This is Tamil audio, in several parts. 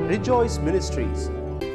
Rejoice Ministries.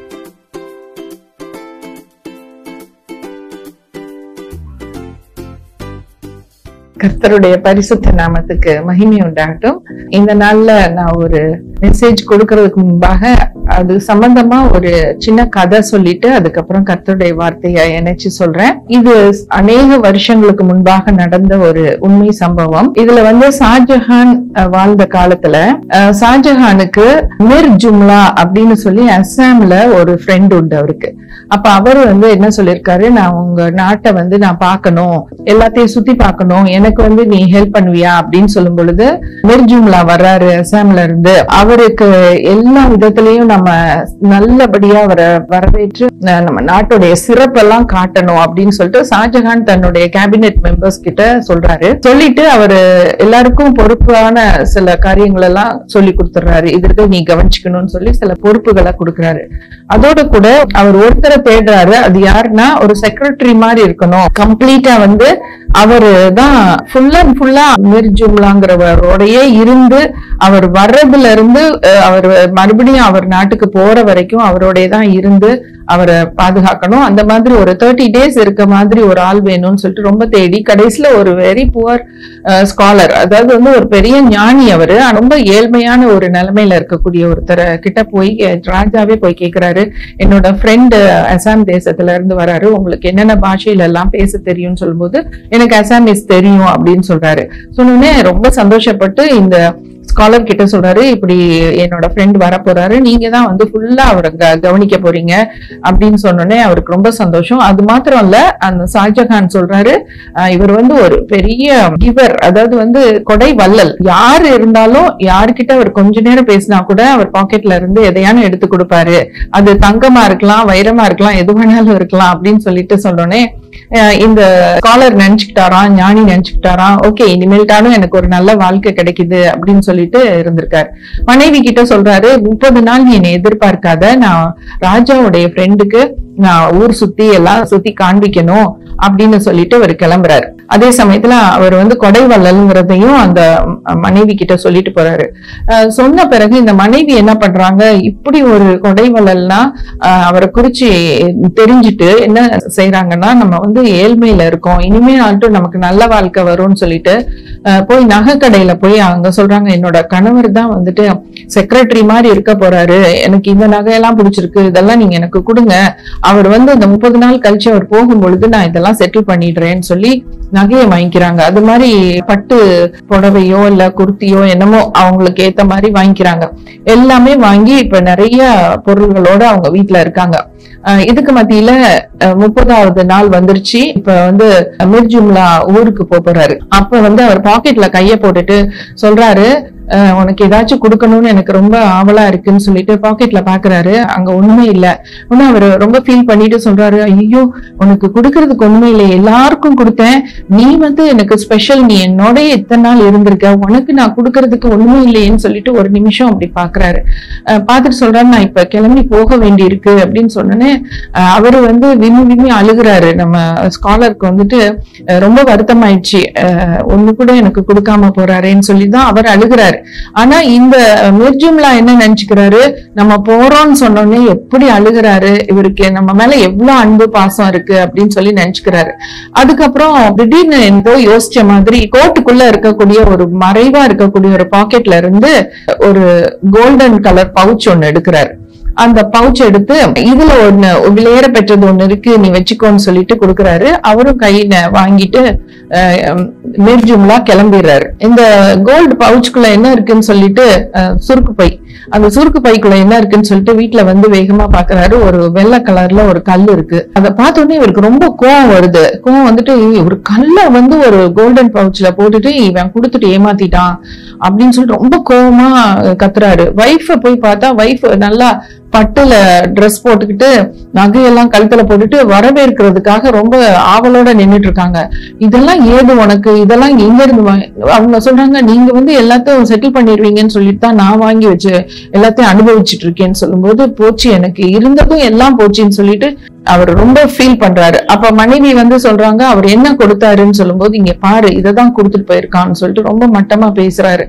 கர்த்தருடைய பரிசுத்த நாமத்துக்கு மகிமை உண்டாகட்டும் இந்த நாள்ல நான் ஒரு மெசேஜ் கொடுக்கறதுக்கு முன்பாக அது சம்பந்தமா ஒரு சின்ன கதை சொல்லிட்டு அதுக்கப்புறம் கர்த்தருடைய வார்த்தையை இணைச்சு சொல்றேன் இது அநேக வருஷங்களுக்கு முன்பாக நடந்த ஒரு உண்மை சம்பவம் இதுல வந்து ஷாஜஹான் அஹ், வாழ்ந்த காலத்துல அஹ், ஷாஜஹானுக்கு மிர் ஜும்லா அப்படின்னு சொல்லி அஸ்ஸாம்ல ஒரு ஃப்ரெண்ட் உண்டு அவருக்கு அப்ப அவர் வந்து என்ன சொல்லியிருக்காரு நான் உங்க நாட்டை வந்து நான் பார்க்கணும் எல்லாத்தையும் சுத்தி பார்க்கணும் எனக்கு வந்து நீ ஹெல்ப் பண்ணுவியா அப்படின்னு சொல்லும் பொழுது மிர்ஜும்லா வர்றாரு அசாம்ல இருந்து அவருக்கு எல்லா விதத்திலையும் நம்ம நல்லபடியா அவரை வரவேற்று ந- நம்ம நாட்டுடைய சிறப்பெல்லாம் காட்டணும் அப்படின்னு சொல்லிட்டு ஷாஜஹான் தன்னுடைய கேபினெட் மெம்பர்ஸ் கிட்ட சொல்றாரு சொல்லிட்டு அவரு எல்லாருக்கும் பொறுப்பான சில காரியங்கள் எல்லாம் சொல்லி கொடுத்துறாரு இதற்கு நீ கவனிச்சுக்கணும்னு சொல்லி சில பொறுப்புகளை கொடுக்கறாரு அதோட கூட அவர் ஒருத்தரை தேடுறாரு அது யாருன்னா ஒரு செக்ரட்டரி மாதிரி இருக்கணும் கம்ப்ளீட்டா வந்து அவரு தான் ஃபுல் அண்ட் ஃபுல்லா மிர்ஜும்லாங்கிறவரோடயே இருந்து அவர் வர்றதுல இருந்து அஹ், அவர் மறுபடியும் அவர் நாட்டுக்கு போற வரைக்கும் அவரோடய தான் இருந்து அவரை பாதுகாக்கணும் அந்த மாதிரி ஒரு தேர்ட்டி டேஸ் இருக்க மாதிரி ஒரு ஆள் வேணும்னு சொல்லிட்டு ரொம்ப தேடி கடைசியில ஒரு வெரி புவர் ஸ்காலர் அதாவது வந்து ஒரு பெரிய ஞானி அவரு ரொம்ப ஏழ்மையான ஒரு நிலைமையில இருக்கக்கூடிய ஒருத்தரை கிட்ட போய் அஹ், ராஜாவே போய் கேக்குறாரு என்னோட ஃப்ரெண்டு அசாம் தேசத்துல இருந்து வராரு உங்களுக்கு என்னென்ன பாஷையில எல்லாம் பேச தெரியும்னு சொல்லும்போது எனக்கு அசாமீஸ் தெரியும் அப்படின்னு சொல்றாரு சொன்னோடனே ரொம்ப சந்தோஷப்பட்டு இந்த ஸ்காலர் கிட்ட சொல்றாரு இப்படி என்னோட ஃப்ரெண்ட் வர போறாரு நீங்க தான் வந்து ஃபுல்லா அவரை க- கவனிக்க போறீங்க அப்படின்னு சொன்னோடனே அவருக்கு ரொம்ப சந்தோஷம் அது மாத்திரம் இல்ல அந்த ஷாஜகான் சொல்றாரு அஹ், இவர் வந்து ஒரு பெரிய கிவர் அதாவது வந்து கொடை வள்ளல் யார் இருந்தாலும் யார்கிட்ட அவர் கொஞ்ச நேரம் பேசினா கூட அவர் பாக்கெட்ல இருந்து எதையான எடுத்து கொடுப்பாரு அது தங்கமா இருக்கலாம் வைரமா இருக்கலாம் எது வேணாலும் இருக்கலாம் அப்படின்னு சொல்லிட்டு சொன்னோடனே அஹ் இந்த ஸ்காலர் நினைச்சுக்கிட்டாராம் ஞானி நினைச்சுக்கிட்டாராம் ஓகே இனிமேல்ட்டாலும் எனக்கு ஒரு நல்ல வாழ்க்கை கிடைக்குது அப்படின்னு சொல்லிட்டு இருந்திருக்காரு மனைவி கிட்ட சொல்றாரு முப்பது நாள் நீ என்னை எதிர்பார்க்காத நான் ராஜாவுடைய ஃப்ரெண்டுக்கு நான் ஊர் சுத்தி எல்லாம் சுத்தி காண்பிக்கணும் அப்படின்னு சொல்லிட்டு அவர் கிளம்புறாரு அதே சமயத்துல அவர் வந்து கொடை வள்ளல்ங்கிறதையும் அந்த மனைவி கிட்ட சொல்லிட்டு போறாரு அஹ் சொன்ன பிறகு இந்த மனைவி என்ன பண்றாங்க இப்படி ஒரு கொடை வள்ளல்னா அஹ் அவரை குறிச்சு தெரிஞ்சுட்டு என்ன செய்யறாங்கன்னா நம்ம வந்து ஏழ்மையில இருக்கோம் இனிமே ஆட்டும் நமக்கு நல்ல வாழ்க்கை வரும்னு சொல்லிட்டு அஹ் போய் நகை கடையில போய் அங்க சொல்றாங்க என்னோட கணவர் தான் வந்துட்டு செக்ரட்டரி மாதிரி இருக்க போறாரு எனக்கு இந்த நகையெல்லாம் பிடிச்சிருக்கு இதெல்லாம் நீங்க எனக்கு கொடுங்க அவர் வந்து இந்த முப்பது நாள் கழிச்சு அவர் போகும் பொழுது நான் இதெல்லாம் செட்டில் பண்ணிடுறேன்னு சொல்லி நகையை வாங்கிக்கிறாங்க அது மாதிரி பட்டு புடவையோ இல்ல குர்த்தியோ என்னமோ அவங்களுக்கு ஏத்த மாதிரி வாங்கிக்கிறாங்க எல்லாமே வாங்கி இப்ப நிறைய பொருள்களோட அவங்க வீட்ல இருக்காங்க அஹ் இதுக்கு மத்தியில அஹ் முப்பதாவது நாள் வந்துருச்சு இப்ப வந்து மிர்ஜும்லா ஊருக்கு போப் போறாரு அப்ப வந்து அவர் பாக்கெட்ல கைய போட்டுட்டு சொல்றாரு அஹ் உனக்கு ஏதாச்சும் கொடுக்கணும்னு எனக்கு ரொம்ப ஆவலா இருக்குன்னு சொல்லிட்டு பாக்கெட்ல பாக்குறாரு அங்க ஒண்ணுமே இல்ல உடனே அவர் ரொம்ப ஃபீல் பண்ணிட்டு சொல்றாரு ஐயோ உனக்கு கொடுக்கறதுக்கு ஒண்ணுமே இல்லை எல்லாருக்கும் கொடுத்தேன் நீ வந்து எனக்கு ஸ்பெஷல் நீ என்னோடய இத்தனை நாள் இருந்திருக்க உனக்கு நான் கொடுக்கறதுக்கு ஒண்ணுமே இல்லையேன்னு சொல்லிட்டு ஒரு நிமிஷம் அப்படி பாக்குறாரு அஹ் பார்த்துட்டு சொல்றாரு நான் இப்ப கிளம்பி போக வேண்டி இருக்கு அப்படின்னு சொன்னோன்னே அஹ் அவரு வந்து விம்மி விம்மி அழுகுறாரு நம்ம ஸ்காலருக்கு வந்துட்டு அஹ் ரொம்ப வருத்தமாயிடுச்சு அஹ் ஒண்ணு கூட எனக்கு கொடுக்காம போறாரேன்னு சொல்லி தான் அவர் அழுகுறாரு ஆனா இந்த மிர்ஜும்லா என்ன நினைச்சுக்கிறாரு நம்ம போறோம்னு சொன்னோடனே எப்படி அழுகுறாரு இவருக்கு நம்ம மேல எவ்வளவு அன்பு பாசம் இருக்கு அப்படின்னு சொல்லி நினைச்சுக்கிறாரு அதுக்கப்புறம் திடீர்னு ஏதோ யோசிச்ச மாதிரி கோட்டுக்குள்ள இருக்கக்கூடிய ஒரு மறைவா இருக்கக்கூடிய ஒரு பாக்கெட்ல இருந்து ஒரு கோல்டன் கலர் பவுச் ஒன்னு எடுக்கிறாரு அந்த பவுச் எடுத்து இதுல ஒண்ணு விலையேற பெற்றது ஒண்ணு இருக்கு நீ வச்சுக்கோன்னு சொல்லிட்டு கொடுக்கறாரு அவரும் கையில வாங்கிட்டு அஹ், மிர்ஜும்லா கிளம்பிடுறாரு இந்த கோல்டு பவுச்சுக்குள்ள என்ன இருக்குன்னு சொல்லிட்டு அஹ், சுருக்கு பை அந்த சுருக்கு பைக்குள்ள என்ன இருக்குன்னு சொல்லிட்டு வீட்டுல வந்து வேகமா பாக்குறாரு ஒரு வெள்ளை கலர்ல ஒரு கல் இருக்கு அதை பார்த்த உடனே இவருக்கு ரொம்ப கோவம் வருது கோவம் வந்துட்டு "ஏய், ஒரு கல்லை வந்து ஒரு கோல்டன் பவுச்ல போட்டுட்டு இவன் கொடுத்துட்டு ஏமாத்திட்டான் அப்படின்னு சொல்லிட்டு ரொம்ப கோவமா கத்துறாரு வைஃப போய் பார்த்தா வைஃப் நல்லா பட்டுல ட்ரெஸ் போட்டுக்கிட்டு நகையெல்லாம் கழுத்துல போட்டுட்டு வரவேற்கிறதுக்காக ரொம்ப ஆவலோட நின்னுட்டு இருக்காங்க இதெல்லாம் ஏது உனக்கு இதெல்லாம் எங்க இருந்து வாங்க அவங்க சொல்றாங்க நீங்க வந்து எல்லாத்தையும் செட்டில் பண்ணிடுவீங்கன்னு சொல்லிட்டு தான் நான் வாங்கி வச்சு எல்லாத்தையும் அனுபவிச்சுட்டு இருக்கேன்னு சொல்லும்போது போச்சு எனக்கு இருந்ததும் எல்லாம் போச்சுன்னு சொல்லிட்டு அவர் ரொம்ப ஃபீல் பண்றாரு அப்ப மனைவி வந்து சொல்றாங்க அவர் என்ன கொடுத்தாருன்னு சொல்லும்போது இங்க பாரு இததான் கொடுத்துட்டு போயிருக்கான்னு சொல்லிட்டு ரொம்ப மட்டமா பேசுறாரு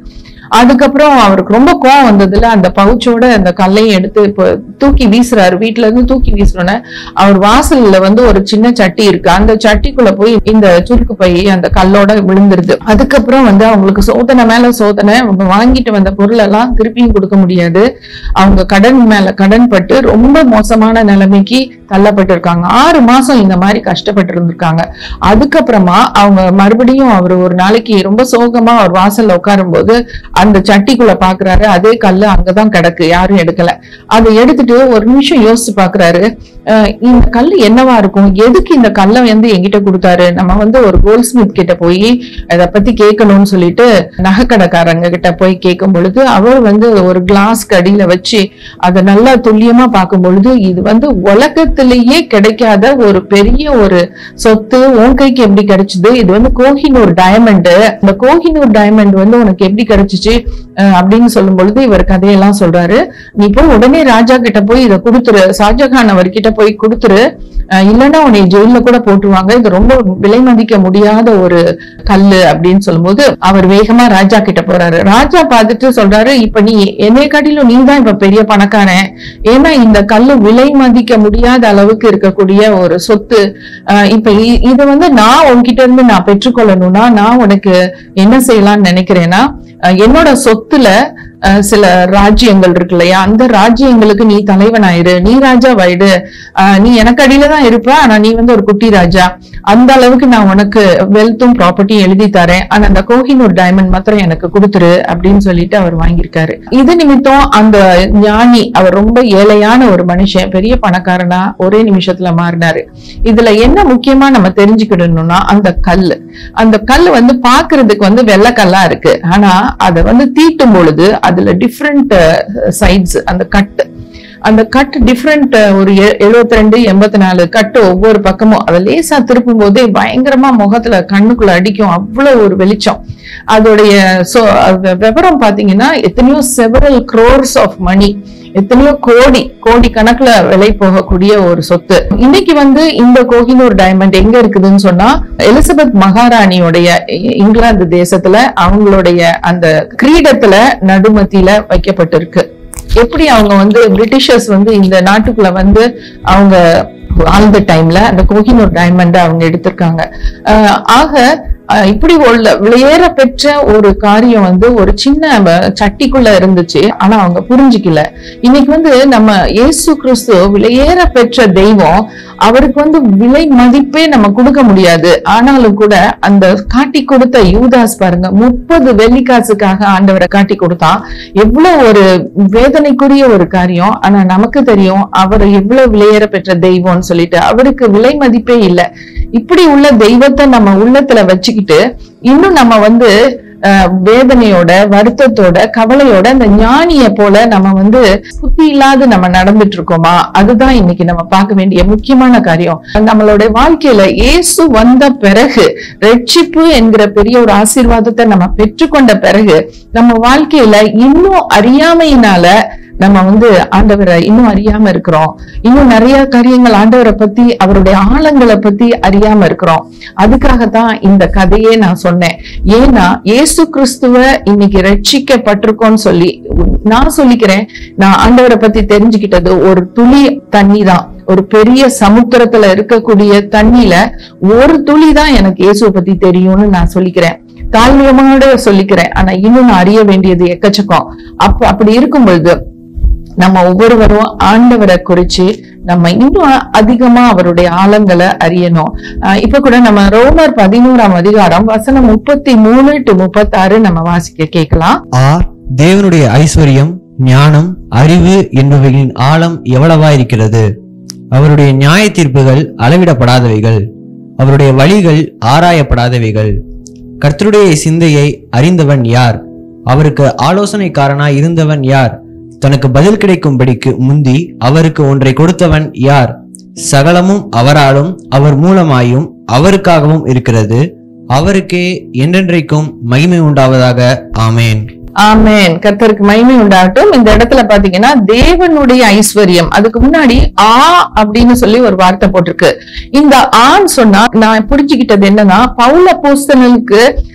அதுக்கப்புறம் அவருக்கு ரொம்ப கோவம் வந்ததுல அந்த பவுச்சோட அந்த கல்லையும் எடுத்து இப்போ தூக்கி வீசுறாரு வீட்டுல இருந்து தூக்கி வீசுறோன்னே அவர் வாசல்ல வந்து ஒரு சின்ன சட்டி இருக்கு அந்த சட்டிக்குள்ள போய் இந்த சுருக்கு பை அந்த கல்லோட விழுந்துருது அதுக்கப்புறம் வந்து அவங்களுக்கு சோதனை மேல சோதனை அவங்க வாங்கிட்டு வந்த பொருள் எல்லாம் திருப்பியும் கொடுக்க முடியாது அவங்க கடன் மேல கடன் பட்டு ரொம்ப மோசமான நிலைமைக்கு தள்ளப்பட்டு இருக்காங்க ஆறு மாசம் இந்த மாதிரி கஷ்டப்பட்டு இருந்திருக்காங்க அதுக்கப்புறமா அவங்க மறுபடியும் அவர் ஒரு நாளைக்கு ரொம்ப சோகமா அவர் வாசல்ல உட்காரும்போது அந்த சட்டிக்குள்ள பாக்குறாரு அதே கல்லு அங்கதான் கிடக்கு யாரும் எடுக்கல அதை எடுத்துட்டு ஒரு நிமிஷம் யோசிச்சு பாக்குறாரு அஹ் இந்த கல்லு என்னவா இருக்கும் எதுக்கு இந்த கல்லை வந்து என்கிட்ட கொடுத்தாரு நம்ம வந்து ஒரு கோல்ட் ஸ்மித் கிட்ட போய் அதை பத்தி கேட்கணும்னு சொல்லிட்டு நகைக்கடைக்காரங்க கிட்ட போய் கேட்கும் பொழுது அவர் வந்து ஒரு கிளாஸ் அடியில வச்சு அதை நல்லா துல்லியமா பார்க்கும் பொழுது இது வந்து உலகத்திலேயே கிடைக்காத ஒரு பெரிய ஒரு சொத்து உன் கைக்கு எப்படி கிடைச்சது இது வந்து கோஹினூர் டயமண்ட் இந்த கோஹினூர் டைமண்ட் வந்து உனக்கு எப்படி கிடைச்சிச்சு அஹ் அப்படின்னு சொல்லும் பொழுது இவர் கதையெல்லாம் சொல்றாரு நீ போய் உடனே ராஜா கிட்ட போய் இதை கொடுத்துரு ஷாஜகான் அவர்கிட்ட போய் கொடுத்துரு அஹ் இல்லைன்னா உன்னை ஜெயில கூட போட்டுருவாங்க இது ரொம்ப விலை மதிக்க முடியாத ஒரு கல்லு அப்படின்னு சொல்லும்போது அவர் வேகமா ராஜா கிட்ட போறாரு ராஜா பார்த்துட்டு சொல்றாரு இப்ப நீ என்னை காட்டிலும் நீ தான் இப்ப பெரிய பணக்காரன் ஏன்னா இந்த கல்லு விலை மதிக்க முடியாத அளவுக்கு இருக்கக்கூடிய ஒரு சொத்து அஹ் இப்ப இ- இது வந்து நான் உன்கிட்ட இருந்து நான் பெற்றுக்கொள்ளணும்னா நான் உனக்கு என்ன செய்யலாம்னு நினைக்கிறேன்னா அஹ் என்னோட சொத்துல அஹ் சில ராஜ்யங்கள் இருக்கு இல்லையா அந்த ராஜ்யங்களுக்கு நீ தலைவனாயிரு நீ ராஜா வாயிடு நீ எனக்கு அடியில தான் இருப்ப ஆனா நீ வந்து ஒரு குட்டி ராஜா அந்த அளவுக்கு நான் உனக்கு வெல்த்தும் ப்ராப்பர்ட்டியும் எழுதி தரேன் ஆனா அந்த கோஹினூர் டைமண்ட் மாத்திரம் எனக்கு கொடுத்துரு அப்படின்னு சொல்லிட்டு அவர் வாங்கியிருக்காரு இது நிமித்தம் அந்த ஞானி அவர் ரொம்ப ஏழையான ஒரு மனுஷன் பெரிய பணக்காரனா ஒரே நிமிஷத்துல மாறினாரு இதுல என்ன முக்கியமா நம்ம தெரிஞ்சுக்கிடணும்னா அந்த கல்லு அந்த கல் வந்து பாக்குறதுக்கு வந்து வெள்ளை கல்லா இருக்கு ஆனா அதை வந்து தீட்டும் பொழுது அதுல டிஃப்ரெண்ட் சைட்ஸ் அந்த கட்டு அந்த கட் டிஃப்ரெண்ட் ஒரு எழுபத்தி ரெண்டு எண்பத்தி நாலு கட்டு ஒவ்வொரு பக்கமும் அதை லேசா திருப்பும் போதே பயங்கரமா முகத்துல கண்ணுக்குள்ள அடிக்கும் அவ்வளவு ஒரு வெளிச்சம் அதோடைய சோ அது விவரம் பாத்தீங்கன்னா எத்தனையோ செவரல் crores ஆஃப் மணி எத்தனையோ கோடி கோடி கணக்குல விலை போகக்கூடிய ஒரு சொத்து இன்னைக்கு வந்து இந்த கோஹினூர் டைமண்ட் எங்க இருக்குதுன்னு சொன்னா எலிசபெத் மகாராணியோடைய இ- இங்கிலாந்து தேசத்துல அவங்களுடைய அந்த கிரீடத்துல நடுமத்தியில வைக்கப்பட்டிருக்கு எப்படி அவங்க வந்து பிரிட்டிஷர்ஸ் வந்து இந்த நாட்டுக்குள்ள வந்து அவங்க வாழ்ந்த டைம்ல அந்த கோஹினூர் டைமண்ட் அவங்க எடுத்திருக்காங்க ஆஹ் ஆக ஆஹ் இப்படி உள்ள விலையேற பெற்ற ஒரு காரியம் வந்து ஒரு சின்ன வ- சட்டிக்குள்ள இருந்துச்சு ஆனா அவங்க புரிஞ்சுக்கல இன்னைக்கு வந்து நம்ம இயேசு கிறிஸ்து விலையேற பெற்ற தெய்வம் அவருக்கு வந்து விலை மதிப்பே நம்ம கொடுக்க முடியாது ஆனாலும் கூட அந்த காட்டி கொடுத்த யூதாஸ் பாருங்க முப்பது வெள்ளிக்காசுக்காக ஆண்டவரை காட்டி கொடுத்தான் எவ்வளவு ஒரு வேதனைக்குரிய ஒரு காரியம் ஆனா நமக்கு தெரியும் அவர் எவ்வளவு விலையேற பெற்ற தெய்வம்னு சொல்லிட்டு அவருக்கு விலை மதிப்பே இல்லை இப்படி உள்ள தெய்வத்தை நம்ம உள்ளத்துல வச்சுக்கிட்டு இன்னும் நம்ம வந்து அஹ், வேதனையோட வருத்தத்தோட கவலையோட அந்த ஞானிய போல நம்ம வந்து புத்தி இல்லாது நம்ம நடந்துட்டு இருக்கோமா அதுதான் இன்னைக்கு நம்ம பார்க்க வேண்டிய முக்கியமான காரியம் நம்மளுடைய வாழ்க்கையில இயேசு வந்த பிறகு ரட்சிப்பு என்கிற பெரிய ஒரு ஆசீர்வாதத்தை நம்ம பெற்றுக்கொண்ட பிறகு நம்ம வாழ்க்கையில இன்னும் அறியாமையினால நம்ம வந்து ஆண்டவரை இன்னும் அறியாம இருக்கிறோம் இன்னும் நிறைய காரியங்கள் ஆண்டவரை பத்தி அவருடைய ஆழங்களை பத்தி அறியாம இருக்கிறோம் அதுக்காகத்தான் இந்த கதையே நான் சொன்னேன் ஏன்னா இயேசு கிறிஸ்துவ இன்னைக்கு ரட்சிக்கப்பட்டிருக்கோம்னு சொல்லி நான் சொல்லிக்கிறேன் நான் ஆண்டவரை பத்தி தெரிஞ்சுக்கிட்டது ஒரு துளி தண்ணி தான் ஒரு பெரிய சமுத்திரத்துல இருக்கக்கூடிய தண்ணியில ஒரு துளி தான் எனக்கு இயேசுவை பத்தி தெரியும்னு நான் சொல்லிக்கிறேன் தாழ்மையோட சொல்லிக்கிறேன் ஆனா இன்னும் நான் அறிய வேண்டியது எக்கச்சக்கம் அப்ப அப்படி இருக்கும் பொழுது நம்ம ஒவ்வொருவரும் ஆண்டவரை குறிச்சு நம்ம இன்னும் அதிகமா அவருடைய ஆழங்களை அறியணும் ஆஹ் இப்ப கூட நம்ம ரோமர் பதினோராம் அதிகாரம் வசனம் முப்பத்தி மூணு டு முப்பத்தாறு நம்ம வாசிக்க கேட்கலாம் ஆ தேவனுடைய ஐஸ்வர்யம் ஞானம் அறிவு என்பவைகளின் ஆழம் எவ்வளவாயிருக்கிறது அவருடைய நியாய தீர்ப்புகள் அளவிடப்படாதவைகள் அவருடைய வழிகள் ஆராயப்படாதவைகள் கர்த்தருடைய சிந்தையை அறிந்தவன் யார் அவருக்கு ஆலோசனைக்காரனாய் இருந்தவன் யார் தனக்கு பதில் கிடைக்கும்படிக்கு முந்தி அவருக்கு ஒன்றை கொடுத்தவன் யார் சகலமும் அவராலும் அவர் மூலமாயும் அவருக்காகவும் இருக்கிறது அவருக்கே என்றென்றைக்கும் மகிமை உண்டாவதாக ஆமேன் ஆமென் கர்த்தருக்கு மகிமை உண்டாகட்டும் இந்த இடத்துல பாத்தீங்கன்னா தேவனுடைய ஐஸ்வர்யம் அதுக்கு முன்னாடி ஆ அப்படின்னு சொல்லி ஒரு வார்த்தை போட்டிருக்கு இந்த ஆன்னு சொன்னா நான் புரிஞ்சுக்கிட்டது என்னன்னா பவுல போஸ்தனுக்கு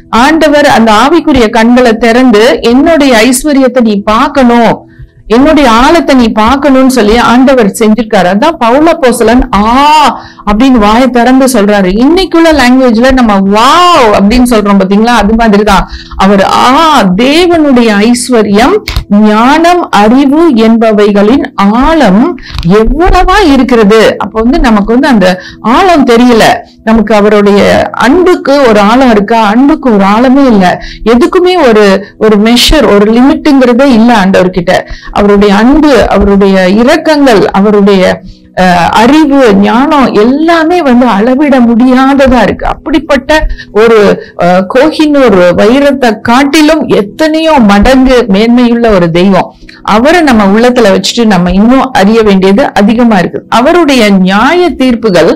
ஆண்டவர் அந்த ஆவிக்குரிய கண்களை திறந்து என்னுடைய ஐஸ்வர்யத்தை நீ பார்க்கணும் என்னுடைய ஆழத்தை நீ பார்க்கணும்னு சொல்லி ஆண்டவர் செஞ்சிருக்காரு அதான் பவுல போசலன் ஆ அப்படின்னு வாயை திறந்து சொல்றாரு இன்னைக்குள்ள லாங்குவேஜ்ல நம்ம வாவ் அப்படின்னு சொல்றோம் பாத்தீங்களா அது மாதிரிதான் அவர் ஆ தேவனுடைய ஐஸ்வர்யம் ஞானம் அறிவு என்பவைகளின் ஆழம் எவ்வளவா இருக்கிறது அப்ப வந்து நமக்கு வந்து அந்த ஆழம் தெரியல நமக்கு அவருடைய அன்புக்கு ஒரு ஆழம் இருக்கா அன்புக்கு ஒரு ஆழமே இல்ல எதுக்குமே ஒரு ஒரு மெஷர் ஒரு லிமிட்டுங்கிறதே இல்ல ஆண்டவர்கிட்ட அவருடைய அன்பு அவருடைய இரக்கங்கள் அவருடைய அஹ், அறிவு ஞானம் எல்லாமே வந்து அளவிட முடியாததா இருக்கு அப்படிப்பட்ட ஒரு அஹ், கோஹினூர் வைரத்தை காட்டிலும் எத்தனையோ மடங்கு மேன்மையுள்ள ஒரு தெய்வம் அவரை நம்ம உள்ளத்துல வச்சுட்டு நம்ம இன்னும் அறிய வேண்டியது அதிகமா இருக்கு அவருடைய நியாய தீர்ப்புகள்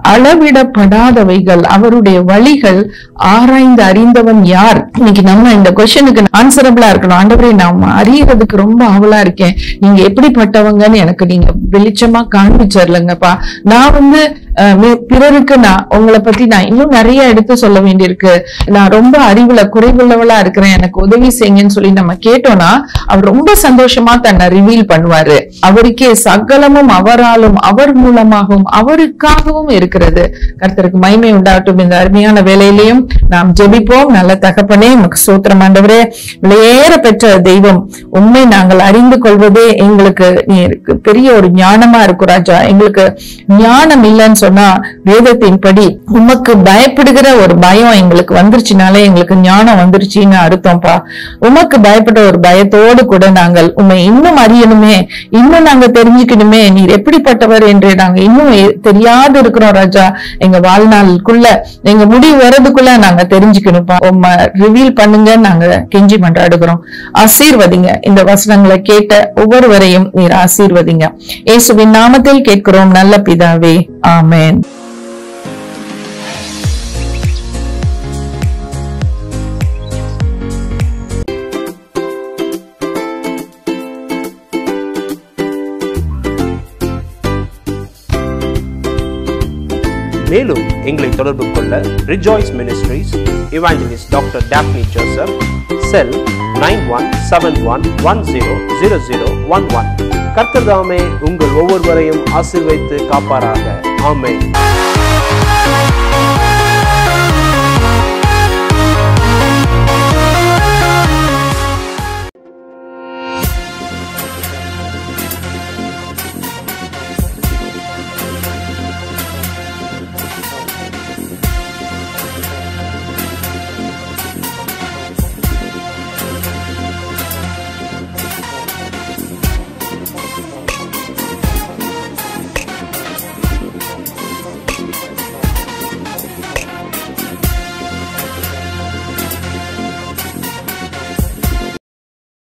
அளவிடப்படாதவைகள் அவருடைய வழிகள் ஆராய்ந்து அறிந்தவன் யார் இன்னைக்கு நம்ம இந்த கொஸ்டினுக்கு ஆன்சரபிளா இருக்கணும் ஆண்டவரே நான் அறியறதுக்கு ரொம்ப ஆவலா இருக்கேன் நீங்க எப்படிப்பட்டவங்கன்னு எனக்கு நீங்க வெளிச்சமா காண்பிச்சிடலங்கப்பா நான் வந்து அஹ், மே- பிறருக்கு நான் உங்களை பத்தி நான் இன்னும் நிறைய எடுத்து சொல்ல வேண்டியிருக்கு நான் ரொம்ப அறிவுல குறைவுள்ளவளா இருக்கிறேன் எனக்கு உதவி செய்யுங்கன்னு சொல்லி நம்ம கேட்டோம்னா அவர் ரொம்ப சந்தோஷமா தன்னை ரிவீல் பண்ணுவாரு அவருக்கே சகலமும் அவராலும் அவர் மூலமாகவும் அவருக்காகவும் இருக்கிறது கர்த்தருக்கு மகிமை உண்டாகட்டும் இந்த அருமையான வேலையிலையும் நாம் ஜெபிப்போம் நல்ல தகப்பனே உமக்கு சோத்திரம் ஆண்டவரே விலையேற பெற்ற தெய்வம் உண்மை நாங்கள் அறிந்து கொள்வதே எங்களுக்கு நீருக்கு பெரிய ஒரு ஞானமா இருக்கும் ராஜா எங்களுக்கு ஞானம் இல்லைன்னு சொன்னா வேதத்தின்படி உமக்கு பயப்படுகிற ஒரு பயம் எங்களுக்கு வந்துருச்சுனாலே எங்களுக்கு ஞானம் வந்துருச்சுன்னு அர்த்தம்ப்பா உமக்கு பயப்பட்ட ஒரு பயத்தோடு கூட நாங்கள் உண்மை இன்னும் அறியணுமே இன்னும் நாங்க தெரிஞ்சுக்கணுமே நீர் எப்படிப்பட்டவர் என்று நாங்க இன்னும் எ- தெரியாது இருக்கிறோம் ராஜா எங்க வாழ்நாளுக்குள்ள எங்க முடிவு வர்றதுக்குள்ள நாங்க தெரிஞ்சுக்கணும்ப்பா உம்ம ரிவீல் பண்ணுங்க நாங்க கெஞ்சி மன்றாடுகிறோம் ஆசீர்வதிங்க இந்த வசனங்களை கேட்ட ஒவ்வொருவரையும் நீர் ஆசீர்வதிங்க இயேசுவின் நாமத்தில் கேட்கிறோம் நல்ல பிதாவே ஆமென் மேலும் எங்களை தொடர்பு கொள்ள rejoice ministries evangelist doctor Daphne Joseph cell nine one seven one one zero zero zero one one கர்த்தர் தாமே உங்கள் ஒவ்வொருவரையும் ஆசீர்வைத்து காப்பாராக ஆமென்